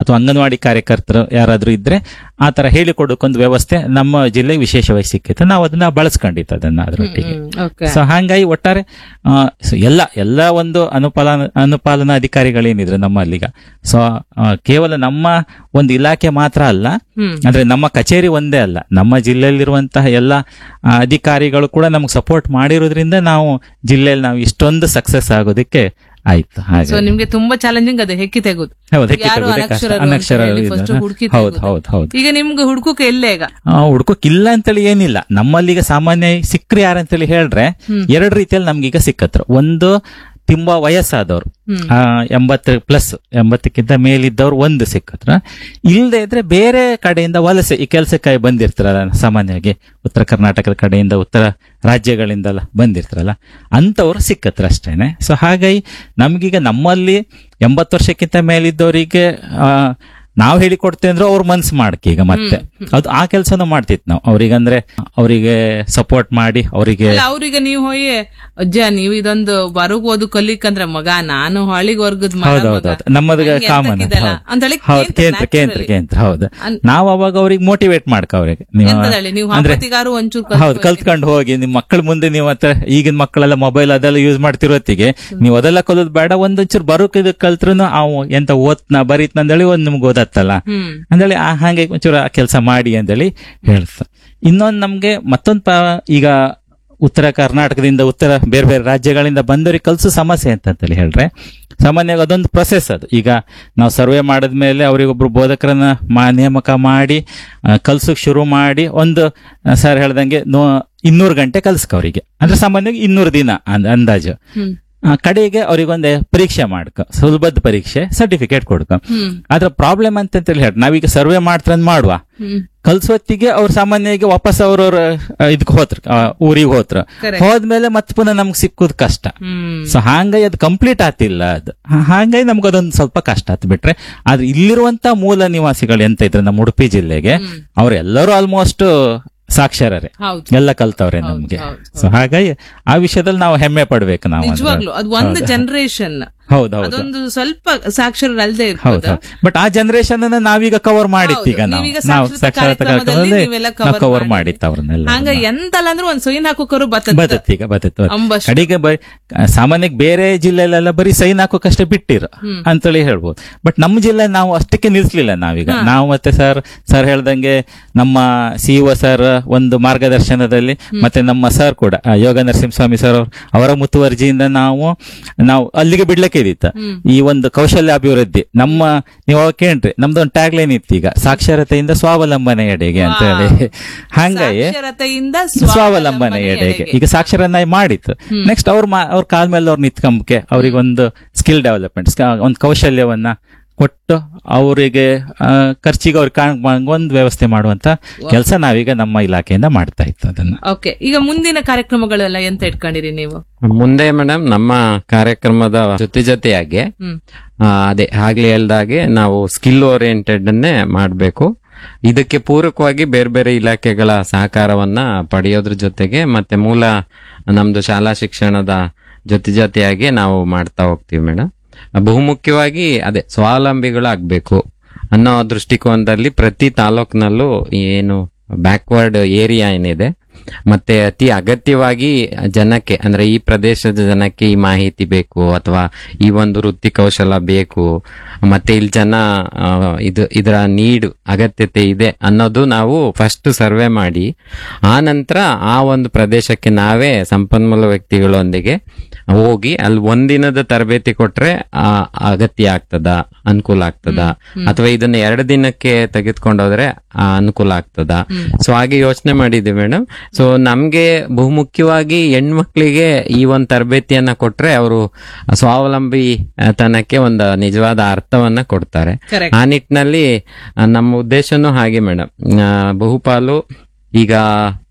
ಅಥವಾ ಅಂಗನವಾಡಿ ಕಾರ್ಯಕರ್ತರು ಯಾರಾದ್ರೂ ಇದ್ರೆ ಆ ತರ ಹೇಳಿಕೊಡೋಕೊಂದು ವ್ಯವಸ್ಥೆ ನಮ್ಮ ಜಿಲ್ಲೆಗೆ ವಿಶೇಷವಾಗಿ ಸಿಕ್ಕಿತ್ತು ನಾವು ಅದನ್ನ ಬಳಸ್ಕೊಂಡಿತ್ತು ಅದನ್ನ ಅದರೊಟ್ಟಿಗೆ ಓಕೆ ಸೊ ಹಾಗಾಗಿ ಒಟ್ಟಾರೆ ಆ, so ಎಲ್ಲ ಎಲ್ಲ ಒಂದು ಅನುಪಾಲನ ಅನುಪಾಲನಾ ಅಧಿಕಾರಿಗಳೇನಿದ್ರು ನಮ್ಮಲ್ಲೀಗ ಸೊ ಕೇವಲ ನಮ್ಮ ಒಂದು ಇಲಾಖೆ ಮಾತ್ರ ಅಲ್ಲ ಹ್ಮ್ ಅಂದ್ರೆ ನಮ್ಮ ಕಚೇರಿ ಒಂದೇ ಅಲ್ಲ ನಮ್ಮ ಜಿಲ್ಲೆಯಲ್ಲಿರುವಂತಹ ಎಲ್ಲ ಆ, ಅಧಿಕಾರಿಗಳು ಕೂಡ ನಮ್ಗೆ ಸಪೋರ್ಟ್ ಮಾಡಿರೋದ್ರಿಂದ ನಾವು ಜಿಲ್ಲೆಯಲ್ಲಿ ನಾವು ಇಷ್ಟೊಂದು ಸಕ್ಸಸ್ ಆಗೋದಕ್ಕೆ ಆಯ್ತು ಹಾಗೆ ಸೊ ನಿಮ್ಗೆ ತುಂಬಾ ಚಾಲೆಂಜಿಂಗ್ ಅದು ಹೆಕ್ಕಿ ತೆಗುದು ಹೌದು, ಹೆಕ್ಕಿ ಯಾರು ತೆಗುವುದೇ ಕಷ್ಟ. ಅನಕ್ಷರರು ಅಂತ ಅನಕ್ಷರರು ಹೇಳಿ ಇದ್ದಾರೆ. first ಹುಡುಕಿ ಹೌದು, ತೆಗುದು. ಹೌದು, ಹೌದು. ಈಗ ನಿಮ್ಗೆ ಹುಡುಕಕ್ಕೆ ಎಲ್ಲೇ ಈಗ ಆ, ಹುಡ್ಕೋಕ್ ಇಲ್ಲ ಅಂತೇಳಿ ಏನಿಲ್ಲ ನಮ್ಮಲ್ಲೀಗ ಸಾಮಾನ್ಯ ಸಿಕ್ಕ್ರಿ ಯಾರಂತೇಳಿ ಹೇಳ್ರೆ ಎರಡು ರೀತಿಯಲ್ಲಿ ನಮ್ಗೀಗ ಸಿಕ್ಕತ್ರು ಒಂದು ತುಂಬಾ ವಯಸ್ಸಾದವ್ರು ಹ್ಮ್. ಆ, ಎಂಬತ್ತು ಪ್ಲಸ್ ಎಂಬತ್ತಕ್ಕಿಂತ ಮೇಲಿದ್ದವ್ರು ಒಂದು ಸಿಕ್ಕತ್ರ ಇಲ್ಲದೆ ಇದ್ರೆ ಬೇರೆ ಕಡೆಯಿಂದ ವಲಸೆ ಈ ಕೆಲಸಕ್ಕಾಗಿ ಬಂದಿರ್ತಾರಲ್ಲ ಸಾಮಾನ್ಯವಾಗಿ ಉತ್ತರ ಕರ್ನಾಟಕದ ಕಡೆಯಿಂದ ಉತ್ತರ ರಾಜ್ಯಗಳಿಂದಲ್ಲ ಬಂದಿರ್ತಾರಲ್ಲ ಅಂಥವ್ರು ಸಿಕ್ಕತ್ರ ಅಷ್ಟೇನೆ ಸೊ ಹಾಗಾಗಿ ನಮ್ಗೀಗ ನಮ್ಮಲ್ಲಿ ಎಂಬತ್ತು ವರ್ಷಕ್ಕಿಂತ ಮೇಲಿದ್ದವರಿಗೆ ಆ, ನಾವು ಹೇಳಿಕೊಡ್ತೇವೆ ಅಂದ್ರೆ ಅವ್ರ ಮನ್ಸು ಮಾಡಕ್ಕೆ ಈಗ ಮತ್ತೆ ಅದು ಆ ಕೆಲಸನೂ ಮಾಡ್ತಿತ್ತು ನಾವು ಅವ್ರಿಗಂದ್ರೆ ಅವರಿಗೆ ಸಪೋರ್ಟ್ ಮಾಡಿ ಅವರಿಗೆ ಅಲ್ಲ ಅವ್ರಿಗೆ ನೀವು ಹೋಗಿ ಅಜ್ಜ ನೀವು ಇದೊಂದು ಬರಗ್ ಓದು ಕಲಿಕಂದ್ರೆ ಮಗ ನಾನು ಹಳ್ಳಿಗ್ ವರ್ಗದ ಮಗ ಹೌದು ಮಗ. ಹೌದು ಹೌದು ನಮ್ಮದು ಹಂಗೆ ಕಾಮನ್ ಅಂತಕ್ಕಿದಲ್ಲ. ಅಂತೇಳಿ ಹೌದು ಕೇಂದ್ರ ಕೇಂದ್ರ ಕೇಂದ್ರ naturally. ಕೇಂದ್ರ ಹೌದು ಅನ್- ನಾವು ಅವಾಗ ಅವ್ರಿಗೆ ಮೋಟಿವೇಟ್ ಮಾಡ್ಕ ಅವ್ರಿಗೆ ನೀವು ಎಂತದಳಿ ನೀವು ಅಂದ್ರೆ ಹಪ್ಪತ್ತಿಗಾರು ಒಂಚೂರು ಕಲ್ತ್ಕೊಳ್ಳಿ. ಹೌದು ಕಲ್ತ್ಕೊಂಡು ಹೋಗಿ ನಿಮ್ ಮಕ್ಕಳ ಮುಂದೆ ನೀವು ಮತ್ತೆ ಈಗಿನ ಮಕ್ಕಳೆಲ್ಲ ಮೊಬೈಲ್ ಅದೆಲ್ಲ ಯೂಸ್ ಮಾಡ್ತಿರೋತ್ತಿಗೆ ನೀವು ಅದೆಲ್ಲ ಕಲಿಯೋದು ಬೇಡ ಒಂದೊಂಚೂರು ಬರೋಕ್ ಇದು ಕಲ್ತ್ರು ಅವು ಎಂತ ಓದ್ನ ಬರೀತ್ನ ಅಂದೇಳಿ ಒಂದ್ ನಿಮ್ಗೆ ಓದತ್ತಲ್ಲ ಹ್ಮ್ ಅಂದೇಳಿ ಆ ಹಾಗೆ ಒಂಚೂರು ಕೆಲಸ ಮಾಡಿ ಅಂದೇಳಿ ಹೇಳ್ತ ಇನ್ನೊಂದು ನಮ್ಗೆ ಮತ್ತೊಂದು ಪ- ಈಗ ಉತ್ತರ ಕರ್ನಾಟಕದಿಂದ ಉತ್ತರ ಬೇರೆ ಬೇರೆ ರಾಜ್ಯಗಳಿಂದ ಬಂದವರಿಗೆ ಕಲ್ಸೋ ಸಮಸ್ಯೆ ಅಂತ ಅಂತೇಳಿ ಹೇಳ್ರೆ ಸಾಮಾನ್ಯವಾಗಿ ಅದೊಂದು ಪ್ರೊಸೆಸ್ ಅದು ಈಗ ನಾವು ಸರ್ವೆ ಮಾಡಿದ್ಮೇಲೆ ಅವರಿಗೊಬ್ರು ಬೋಧಕರನ್ನ ಮಾ ನೇಮಕ ಮಾಡಿ ಆ, ಕಲ್ಸೋಕ್ ಶುರು ಮಾಡಿ ಒಂದು ಸರ್ ಹೇಳ್ದಂಗೆ ನೋ ಇನ್ನೂರು ಗಂಟೆ ಕಲ್ಸ್ಕ ಅವರಿಗೆ ಅಂದ್ರೆ ಸಾಮಾನ್ಯವಾಗಿ ಇನ್ನೂರು ದಿನ ಅಂದ್- ಅಂದಾಜು ಹ್ಮ್ ಆ, ಕಡೆಗೆ ಅವ್ರಿಗೊಂದೇ ಪರೀಕ್ಷೆ ಮಾಡ್ಕ ಸುಲಭದ ಪರೀಕ್ಷೆ ಸರ್ಟಿಫಿಕೇಟ್ ಕೊಡ್ಕ ಹ್ಮ್ ಅದ್ರ ಪ್ರಾಬ್ಲಮ್ ಅಂತ ಹೇಳಿ ಹೇಳಿ ನಾವೀಗ ಸರ್ವೆ ಮಾಡ್ತಾರಂದ್ ಮಾಡುವ ಹ್ಮ್ ಕಲ್ಸೊತ್ತಿಗೆ ಅವ್ರು ಸಾಮಾನ್ಯವಾಗಿ ವಾಪಸ್ ಅವ್ರವ್ರ ಇದಕ್ಕೆ ಹೋತ್ರ ಊರಿಗೆ ಹೋತ್ರ Correct. ಹೋದ್ಮೇಲೆ ಮತ್ತೆ ಪುನಃ ನಮ್ಗೆ ಸಿಕ್ಕುದು ಕಷ್ಟ ಹ್ಮ್ ಸೊ ಹಾಗಾಗಿ ಅದು ಕಂಪ್ಲೀಟ್ ಆತಿಲ್ಲ ಅದು ಹ- ಹಾಗಾಗಿ ನಮ್ಗೆ ಅದೊಂದು ಸ್ವಲ್ಪ ಕಷ್ಟ ಆತ್ ಬಿಟ್ರೆ ಆದ್ರೆ ಇಲ್ಲಿರುವಂತ ಮೂಲ ನಿವಾಸಿಗಳು ಎಂತ ಇದ್ರೆ ನಮ್ಮ ಉಡುಪಿ ಜಿಲ್ಲೆಗೆ ಅವರೆಲ್ಲರೂ ಆಲ್ಮೋಸ್ಟ್ ಸಾಕ್ಷರರೇ ಹೌದು ಎಲ್ಲ ಕಲ್ತವ್ರೆ ನಮ್ಗೆ ಹೌದು, ಸೊ ಹಾಗಾಗಿ ಆ ವಿಷಯದಲ್ಲಿ ನಾವು ಹೆಮ್ಮೆ ಪಡ್ಬೇಕು ನಾವು ಅದ್ರ- ನಿಜವಾಗ್ಲು ಅದು ಒಂದು ಜನರೇಷನ್ ಹೌದು ಹೌದು ಅದೊಂದು ಸ್ವಲ್ಪ ಸಾಕ್ಷರರಲ್ದೇ ಹೌದು ಇರ್ಬೋದು ಬಟ್ ಆ ಜನರೇಷನ್ ಅನ್ನ ನಾವೀಗ ಕವರ್ ಮಾಡಿತ್ತು ಈಗ ಹೌದು, ನಾವು ನೀವೀಗ ನಾವು ಸಾಕ್ಷರತಾ ಸಾಕ್ಷರತಾ ಕಾರ್ಯಕ್ರಮದಲ್ಲಿ ಕಾರ್ಯಕ್ರಮದಲ್ಲಿ ನೀವೆಲ್ಲ ನಾವು cover ಕವರ್ ಮಾಡಿದ್ರಿ. ಮಾಡಿತ್ತು ಅವ್ರನ್ನೆಲ್ಲ ಹಂಗ ಎಂತಲ್ಲ ಅಂದ್ರೆ ಒಂದ್ ಸೈನ್ ಹಾಕೋಕರು ಬರ್ತದ ಬದತ್ ಈಗ ಬದತ್ ಅಂಬಷ್ಟು. ಕಡೆಗೆ ಬರೀ ಸಾಮಾನ್ಯಕ್ಕೆ ಬೇರೆ ಜಿಲ್ಲೆಲೆಲ್ಲ ಬರೀ ಸೈನ್ ಹಾಕೋಕಷ್ಟೇ ಬಿಟ್ಟಿರು ಅಂತೇಳಿ ಹೇಳ್ಬೋದು ಬಟ್ ನಮ್ಮ ಜಿಲ್ಲೆ ನಾವು ಅಷ್ಟಕ್ಕೆ ನಿಲ್ಸ್ಲಿಲ್ಲ ನಾವೀಗ ನಾವು ಮತ್ತೆ ಸರ್ ಸರ್ ಹೇಳ್ದಂಗೆ ನಮ್ಮ ಸಿಇಒ ಸರ್ ಒಂದು ಮಾರ್ಗದರ್ಶನದಲ್ಲಿ ಮತ್ತೆ ನಮ್ಮ ಸರ್ ಕೂಡ ಆ, ಯೋಗ ನರಸಿಂಹಸ್ವಾಮಿ ಸರ್ ಅವ್ರು- ಅವರ ಮುತುವರ್ಜಿಯಿಂದ ನಾವು ನಾವು ಅಲ್ಲಿಗೆ ಬಿಡ್ಲಿಕ್ಕೆ ಇದಿತ್ತು ಈ ಒಂದು ಕೌಶಲ್ಯ ಅಭಿವೃದ್ಧಿ ನಮ್ಮ ನೀವು ಅವಾಗ ಕೇಳ್ರಿ ನಮ್ದು ಒಂದು ಟ್ಯಾಗ್ ಲೈನ್ ಇತ್ತು ಈಗ ಸಾಕ್ಷರತೆಯಿಂದ ಸ್ವಾವಲಂಬನೆ ಎಡೆಗೆ ಅಂತ ಹೇಳಿ ಹಂಗಾಗಿ ಸಾಕ್ಷರತೆಯಿಂದ ಸ್ವಾವಲಂಬನೆ ಎಡೆಗೆ ಈಗ ಸಾಕ್ಷರನ್ನ ಮಾಡಿತ್ತು ನೆಕ್ಸ್ಟ್ ಅವ್ರ ಅವ್ರ ಕಾಲ್ ಮೇಲೆ ಅವ್ರು ನಿಂತ್ಕೊಂಬಕ್ಕೆ ಅವ್ರಿಗೊಂದು ಸ್ಕಿಲ್ ಡೆವಲಪ್ಮೆಂಟ್ ಒಂದು ಕೌಶಲ್ಯವನ್ನ ಕೊಟ್ಟು ಅವರಿಗೆ ಖರ್ಚಿಗೆ ಅವ್ರಿಗೆ ಕಾಣ್ ಒಂದು ವ್ಯವಸ್ಥೆ ಮಾಡುವಂತ ಕೆಲಸ ನಾವೀಗ ನಮ್ಮ ಇಲಾಖೆಯಿಂದ ಮಾಡ್ತಾ ಇತ್ತು ಅದನ್ನ ಓಕೆ ಈಗ ಮುಂದಿನ ಕಾರ್ಯಕ್ರಮಗಳೆಲ್ಲ ಎಂತ ಇಟ್ಕೊಂಡಿರಿ ನೀವು ಮುಂದೆ ಮೇಡಮ್ ನಮ್ಮ ಕಾರ್ಯಕ್ರಮದ ಜೊತೆ ಜೊತೆಯಾಗಿ ಹ್ಮ್ ಆ, ಅದೇ ಆಗ್ಲೇ ಹೇಳ್ದಾಗೆ ನಾವು ಸ್ಕಿಲ್ ಓರಿಯೆಂಟೆಡ್ ಅನ್ನೇ ಮಾಡಬೇಕು ಇದಕ್ಕೆ ಪೂರಕವಾಗಿ ಬೇರೆ ಬೇರೆ ಇಲಾಖೆಗಳ ಸಹಕಾರವನ್ನ ಪಡೆಯೋದ್ರ ಜೊತೆಗೆ ಮತ್ತೆ ಮೂಲ ನಮ್ದು ಶಾಲಾ ಶಿಕ್ಷಣದ ಜೊತೆ ಜೊತೆಯಾಗಿ ನಾವು ಮಾಡ್ತಾ ಹೋಗ್ತೀವಿ ಮೇಡಮ್ ಬಹುಮುಖ್ಯವಾಗಿ ಅದೇ ಸ್ವಾವಲಂಬಿಗಳಾಗಬೇಕು ಅನ್ನೋ ದೃಷ್ಟಿಕೋನದಲ್ಲಿ ಪ್ರತಿ ತಾಲೂಕಿನಲ್ಲೂ ಏನು ಬ್ಯಾಕ್ವರ್ಡ್ ಏರಿಯಾ ಏನಿದೆ ಮತ್ತೆ ಅತಿ ಅಗತ್ಯವಾಗಿ ಜನಕ್ಕೆ ಅಂದ್ರೆ ಈ ಪ್ರದೇಶದ ಜನಕ್ಕೆ ಈ ಮಾಹಿತಿ ಬೇಕು ಅಥವಾ ಈ ಒಂದು ವೃತ್ತಿ ಕೌಶಲ ಬೇಕು ಮತ್ತೆ ಇಲ್ಲಿ ಜನ ಆ, ಇದು ಇದರ ನೀಡ್ ಅಗತ್ಯತೆ ಇದೆ ಅನ್ನೋದು ನಾವು ಫಸ್ಟ್ ಸರ್ವೆ ಮಾಡಿ ಆ ನಂತರ ಆ ಒಂದು ಪ್ರದೇಶಕ್ಕೆ ನಾವೇ ಸಂಪನ್ಮೂಲ ವ್ಯಕ್ತಿಗಳೊಂದಿಗೆ ಹೋಗಿ ಅಲ್ಲಿ ಒಂದಿನದ ತರಬೇತಿ ಕೊಟ್ರೆ ಆ ಅಗತ್ಯ ಆಗ್ತದ ಅನುಕೂಲ ಆಗ್ತದ ಅಥವಾ ಇದನ್ನ ಎರಡು ದಿನಕ್ಕೆ ತೆಗೆದುಕೊಂಡೋದ್ರೆ ಆ ಅನುಕೂಲ ಆಗ್ತದ ಸೊ ಹಾಗೆ ಯೋಚನೆ ಮಾಡಿದ್ವಿ ಮೇಡಮ್ ಸೊ ನಮ್ಗೆ ಬಹುಮುಖ್ಯವಾಗಿ ಹೆಣ್ಮಕ್ಳಿಗೆ ಈ ಒಂದು ತರಬೇತಿಯನ್ನ ಕೊಟ್ರೆ ಅವರು ಸ್ವಾವಲಂಬಿ ಆ, ತನಕ್ಕೆ ಒಂದು ನಿಜವಾದ ಅರ್ಥವನ್ನ ಕೊಡ್ತಾರೆ ಕರೆಕ್ಟ್ ಆ ನಿಟ್ಟಿನಲ್ಲಿ ಆ, ನಮ್ಮ ಉದ್ದೇಶನೂ ಹಾಗೆ ಮೇಡಮ್ ಬಹುಪಾಲು ಈಗ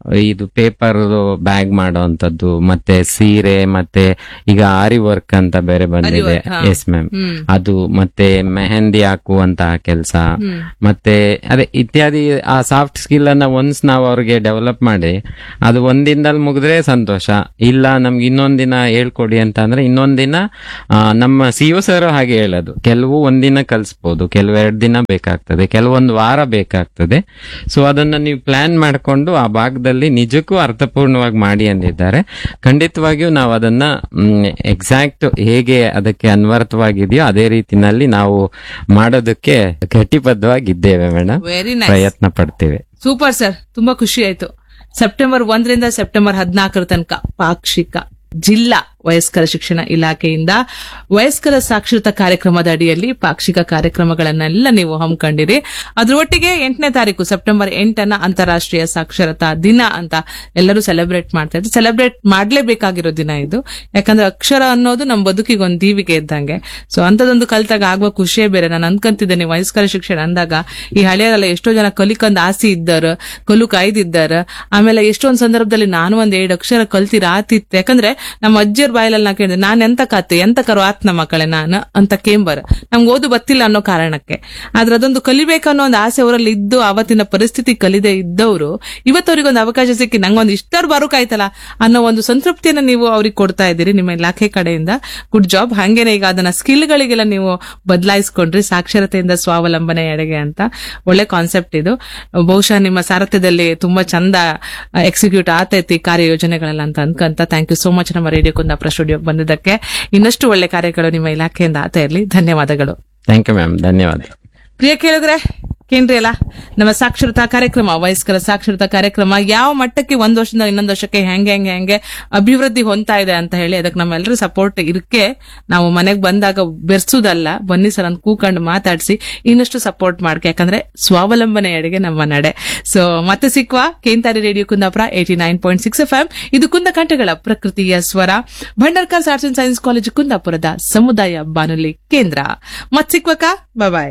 ಇದು ಪೇಪರ್ ಬ್ಯಾಗ್ ಮಾಡೋಂಥದ್ದು ಮತ್ತೆ ಸೀರೆ ಮತ್ತೆ ಈಗ ಆರಿ ವರ್ಕ್ ಅಂತ ಬೇರೆ ಬಂದಿದೆ work, ಹಾ. Yes ma'am hmm. ಅದು ಮತ್ತೆ ಮೆಹಂದಿ ಹಾಕುವಂತಹ ಕೆಲಸ ಮತ್ತೆ ಅದೇ ಇತ್ಯಾದಿ ಆ ಸಾಫ್ಟ್ ಸ್ಕಿಲ್ ಅನ್ನ ಒನ್ಸ್ ನಾವು ಅವ್ರಿಗೆ ಡೆವಲಪ್ ಮಾಡಿ ಅದು ಒಂದಿನದಲ್ಲಿ ಮುಗಿದ್ರೆ ಸಂತೋಷ ಇಲ್ಲ ನಮ್ಗೆ ಇನ್ನೊಂದಿನ ಹೇಳ್ಕೊಡಿ ಅಂತ ಅಂದ್ರೆ ಇನ್ನೊಂದಿನ ಆ, ನಮ್ಮ ಸಿ ಯು ಸರ್ ಹಾಗೆ ಹೇಳೋದು ಕೆಲವು ಒಂದಿನ ಕಲಿಸ್ಬೋದು ಕೆಲವು ಎರಡು ದಿನ ಬೇಕಾಗ್ತದೆ ಕೆಲವೊಂದು ವಾರ ಬೇಕಾಗ್ತದೆ ಸೊ ಅದನ್ನ ನೀವು ಪ್ಲಾನ್ ಮಾಡಿಕೊಂಡು ಆ ಭಾಗದಲ್ಲಿ ನಿಜಕ್ಕೂ ಅರ್ಥಪೂರ್ಣವಾಗಿ ಮಾಡಿ ಅಂದಿದ್ದಾರೆ ಖಂಡಿತವಾಗಿಯೂ ನಾವು ಅದನ್ನ ಎಕ್ಸಾಕ್ಟ್ ಹೇಗೆ ಅದಕ್ಕೆ ಅನ್ವರ್ಥವಾಗಿದೆಯೋ ಅದೇ ರೀತಿನಲ್ಲಿ ನಾವು ಮಾಡೋದಕ್ಕೆ ಗಟ್ಟಿಬದ್ಧವಾಗಿದ್ದೇವೆ ಮೇಡಮ್ ವೆರಿ ನೈಸ್ ಪ್ರಯತ್ನ ಪಡ್ತೇವೆ ಸೂಪರ್ ಸರ್ ತುಂಬಾ ಖುಷಿ ಆಯ್ತು ಸೆಪ್ಟೆಂಬರ್ ಒಂದರಿಂದ ಸೆಪ್ಟೆಂಬರ್ ಹದಿನಾಲ್ಕರ ತನಕ ಪಾಕ್ಷಿಕ ಜಿಲ್ಲಾ ವಯಸ್ಕರ ಶಿಕ್ಷಣ ಇಲಾಖೆಯಿಂದ ವಯಸ್ಕರ ಸಾಕ್ಷರತಾ ಕಾರ್ಯಕ್ರಮದ ಅಡಿಯಲ್ಲಿ ಪಾಕ್ಷಿಕ ಕಾರ್ಯಕ್ರಮಗಳನ್ನೆಲ್ಲ ನೀವು ಹಮ್ಮಿಕೊಂಡಿರಿ ಅದ್ರ ಒಟ್ಟಿಗೆ ಎಂಟನೇ ತಾರೀಕು ಸೆಪ್ಟೆಂಬರ್ ಎಂಟನ ಅಂತಾರಾಷ್ಟ್ರೀಯ ಸಾಕ್ಷರತಾ ದಿನ ಅಂತ ಎಲ್ಲರೂ ಸೆಲೆಬ್ರೇಟ್ ಮಾಡ್ತಾ ಇದ್ರು ಸೆಲೆಬ್ರೇಟ್ ಮಾಡ್ಲೇಬೇಕಾಗಿರೋ ದಿನ ಇದು ಯಾಕಂದ್ರೆ ಅಕ್ಷರ ಅನ್ನೋದು ನಮ್ಮ ಬದುಕಿಗೆ ಒಂದು ದೀವಿಗೆ ಇದ್ದಂಗೆ ಸೊ ಅಂತದೊಂದು ಕಲ್ತಾಗ ಆಗುವ ಖುಷಿಯೇ ಬೇರೆ ನಾನು ಅನ್ಕೊಂತಿದ್ದೇನೆ ವಯಸ್ಕರ ಶಿಕ್ಷಣ ಅಂದಾಗ ಈ ಹಳೆಯರೆಲ್ಲ ಎಷ್ಟೋ ಜನ ಕಲಿಕಂದ್ ಆಸೆ ಇದ್ದಾರ ಕಲು ಕಾಯ್ದಿದ್ದಾರ ಆಮೇಲೆ ಎಷ್ಟೊಂದ್ ಸಂದರ್ಭದಲ್ಲಿ ನಾನು ಒಂದ್ ಎರಡು ಅಕ್ಷರ ಕಲ್ತಿರ ಆತಿತ್ತು ಯಾಕಂದ್ರೆ ನಮ್ಮ ಅಜ್ಜಿಯರ್ ಬಾಯಲ್ಲಿ ನಾ ಕೇಳಿದೆ ನಾನ್ ಎಂತ ಕಾತೆ ಎಂತ ಕರು ಆತ್ ನಮ್ಮ ಮಕ್ಕಳೇ ನಾನು ಅಂತ ಕೇಂಬರ್ ನಮ್ಗೆ ಓದು ಗೊತ್ತಿಲ್ಲ ಅನ್ನೋ ಕಾರಣಕ್ಕೆ ಆದ್ರೆ ಅದೊಂದು ಕಲಿಬೇಕನ್ನೋ ಒಂದು ಆಸೆ ಅವರಲ್ಲಿ ಇದ್ದು ಅವತ್ತಿನ ಪರಿಸ್ಥಿತಿ ಕಲಿದೆ ಇದ್ದವರು ಇವತ್ತವ್ರಿಗೊಂದು ಅವಕಾಶ ಸಿಕ್ಕಿ ನಂಗೊಂದು ಇಷ್ಟರ್ ಬರೋಕಾಯ್ತಲ್ಲ ಅನ್ನೋ ಒಂದು ಸಂತೃಪ್ತಿಯನ್ನ ನೀವು ಅವ್ರಿಗೆ ಕೊಡ್ತಾ ಇದ್ದೀರಿ ನಿಮ್ಮ ಇಲಾಖೆ ಕಡೆಯಿಂದ ಗುಡ್ ಜಾಬ್ ಹಂಗೇನೆ ಈಗ ಅದನ್ನ ಸ್ಕಿಲ್ಗಳಿಗೆಲ್ಲ ನೀವು ಬದಲಾಯಿಸ್ಕೊಂಡ್ರಿ ಸಾಕ್ಷರತೆಯಿಂದ ಸ್ವಾವಲಂಬನೆ ಎಡೆಗೆ ಅಂತ ಒಳ್ಳೆ ಕಾನ್ಸೆಪ್ಟ್ ಇದು ಬಹುಶಃ ನಿಮ್ಮ ಸಾರಥ್ಯದಲ್ಲಿ ತುಂಬಾ ಚಂದ ಎಕ್ಸಿಕ್ಯೂಟ್ ಆತೈತಿ ಕಾರ್ಯಯೋಜನೆಗಳೆಲ್ಲ ಅಂತ ಅನ್ಕಂತ ಥ್ಯಾಂಕ್ ಯು ಸೋ ಮಚ್ ನಮ್ಮ ರೇಡಿಯೋ ಕುಂದಾಪುರ ಸ್ಟುಡಿಯೋಗೆ ಬಂದಿದ್ದಕ್ಕೆ ಇನ್ನಷ್ಟು ಒಳ್ಳೆ ಕಾರ್ಯಗಳು ನಿಮ್ಮ ಇಲಾಖೆಯಿಂದ ಆತ ಇರಲಿ ಧನ್ಯವಾದಗಳು ಥ್ಯಾಂಕ್ ಯು ಮ್ಯಾಮ್ ಧನ್ಯವಾದ ಪ್ರಿಯ ಕೇಳಿದ್ರೆ ಕೇಂದ್ರಿ ಅಲ್ಲ ನಮ್ಮ ಸಾಕ್ಷರತಾ ಕಾರ್ಯಕ್ರಮ ವಯಸ್ಕರ ಸಾಕ್ಷರತಾ ಕಾರ್ಯಕ್ರಮ ಯಾವ ಮಟ್ಟಕ್ಕೆ ಒಂದ್ ವರ್ಷದಿಂದ ಇನ್ನೊಂದು ವರ್ಷಕ್ಕೆ ಹೆಂಗೆ ಹೆಂಗೆ ಹೆಂಗೆ ಅಭಿವೃದ್ಧಿ ಹೊಂದ್ತಾ ಇದೆ ಅಂತ ಹೇಳಿ ಅದಕ್ಕೆ ನಮ್ಮೆಲ್ಲರೂ ಸಪೋರ್ಟ್ ಇರಕ್ಕೆ ನಾವು ಮನೆಗೆ ಬಂದಾಗ ಬೆರ್ಸುದಲ್ಲ ಬನ್ನಿ ಸರ್ ಅಂತ ಕೂಕೊಂಡು ಮಾತಾಡಿಸಿ ಇನ್ನಷ್ಟು ಸಪೋರ್ಟ್ ಮಾಡ್ಕೆ ಯಾಕಂದ್ರೆ ಸ್ವಾವಲಂಬನೆ ಎಡೆಗೆ ನಮ್ಮ ನಡೆ ಸೊ ಮತ್ತೆ ಸಿಕ್ವಾ ಕೇಂತಾರಿ radio Kundapura eighty nine point six F M ಇದು ಕುಂದಕಂಠಗಳ ಪ್ರಕೃತಿಯ ಸ್ವರ Bhandarkar arts and science college ಕುಂದಾಪುರದ ಸಮುದಾಯ ಬಾನುಲಿ ಕೇಂದ್ರ ಮತ್ ಸಿಕ್ವಕ ಬಾಯ್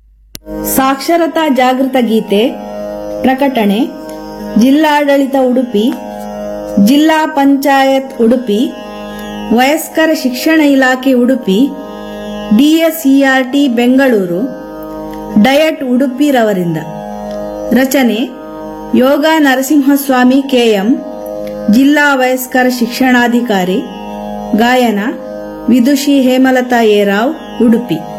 ಸಾಕ್ಷರತಾ ಜಾಗೃತ ಗೀತೆ ಪ್ರಕಟಣೆ ಜಿಲ್ಲಾಡಳಿತ ಉಡುಪಿ ಜಿಲ್ಲಾ ಪಂಚಾಯತ್ ಉಡುಪಿ ವಯಸ್ಕರ ಶಿಕ್ಷಣ ಇಲಾಖೆ ಉಡುಪಿ ಡಿಎಸ್ಇಆರ್ಟಿ ಬೆಂಗಳೂರು ಡಯಟ್ ಉಡುಪಿರವರಿಂದ ರಚನೆ ಯೋಗ ನರಸಿಂಹಸ್ವಾಮಿ ಕೆಎಂ ಜಿಲ್ಲಾ ವಯಸ್ಕರ ಶಿಕ್ಷಣಾಧಿಕಾರಿ ಗಾಯನ ವಿದುಷಿ ಹೇಮಲತಾ ಏರಾವ್ ಉಡುಪಿ